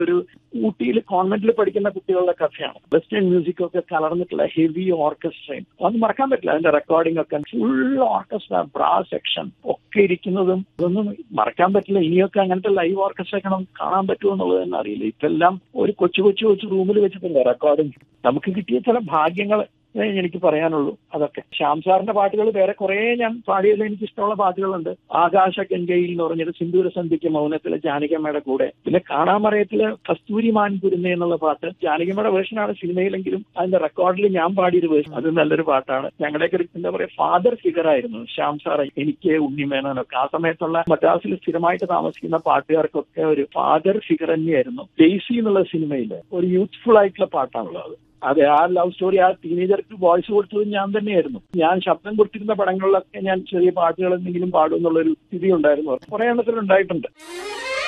ഒരു ഊട്ടിയിൽ കോൺവെന്റിൽ പഠിക്കുന്ന കുട്ടികളുടെ കഥയാണ് വെസ്റ്റേൺ മ്യൂസിക് ഒക്കെ കലർന്നിട്ടുള്ള ഹെവി ഓർക്കസ്ട്രയും അത് മറക്കാൻ പറ്റില്ല അതിന്റെ റെക്കോർഡിംഗ് ഒക്കെ ഫുൾ ഓർക്കസ്ട്ര ബ്രാ സെക്ഷൻ ഒക്കെ ഇരിക്കുന്നതും ഇതൊന്നും മറക്കാൻ പറ്റില്ല ഇനിയൊക്കെ അങ്ങനത്തെ ലൈവ് ഓർക്കസ്ട്ര ഒക്കെ നമുക്ക് കാണാൻ പറ്റുമോ എന്നുള്ളത് തന്നെ അറിയില്ല ഇപ്പെല്ലാം ഒരു കൊച്ചു കൊച്ചു കൊച്ചു റൂമിൽ വെച്ചിട്ടില്ല റെക്കോർഡിംഗ് നമുക്ക് കിട്ടിയ ചില ഭാഗ്യങ്ങൾ എനിക്ക് പറയാനുള്ളൂ അതൊക്കെ ശ്യാം സാറിന്റെ പാട്ടുകൾ വേറെ കുറെ ഞാൻ പാടിയതിൽ എനിക്ക് ഇഷ്ടമുള്ള പാട്ടുകളുണ്ട് ആകാശ ഗംഗയിൽ എന്ന് പറഞ്ഞൊരു സിന്ദൂര സന്ധ്യയ്ക്ക് മൗനത്തിലെ ജാനകിയമ്മയുടെ കൂടെ പിന്നെ കാണാമറയത്തിലെ കസ്തൂരി മാൻ കുരുന്ന എന്നുള്ള പാട്ട് ജാനകിയമ്മയുടെ വേർഷനാണ് സിനിമയിലെങ്കിലും അതിന്റെ റെക്കോർഡിൽ ഞാൻ പാടിയൊരു വേർഷൻ അത് നല്ലൊരു പാട്ടാണ് ഞങ്ങളുടെയൊക്കെ ഒരു എന്താ പറയാ ഫാദർ ഫിഗർ ആയിരുന്നു ശ്യാം സാർ എനിക്ക് ഉണ്ണിമേനോനൊക്കെ ആ സമയത്തുള്ള മദ്രാസിൽ സ്ഥിരമായിട്ട് താമസിക്കുന്ന പാട്ടുകാർക്കൊക്കെ ഒരു ഫാദർ ഫിഗർ തന്നെയായിരുന്നു ഡെയ്സി എന്നുള്ള സിനിമയിൽ ഒരു യൂത്ത്ഫുൾ ആയിട്ടുള്ള പാട്ടാണല്ലോ അത് അതെ ആ ലവ് സ്റ്റോറി ആ ടീനേജർക്ക് വോയിസ് കൊടുത്തത് ഞാൻ തന്നെയായിരുന്നു ഞാൻ ശബ്ദം കൊടുത്തിരുന്ന പടങ്ങളിലൊക്കെ ഞാൻ ചെറിയ പാട്ടുകൾ എന്തെങ്കിലും പാടും എന്നുള്ളൊരു സ്ഥിതി ഉണ്ടായിരുന്നു കുറെ എണ്ണത്തിൽ ഉണ്ടായിട്ടുണ്ട്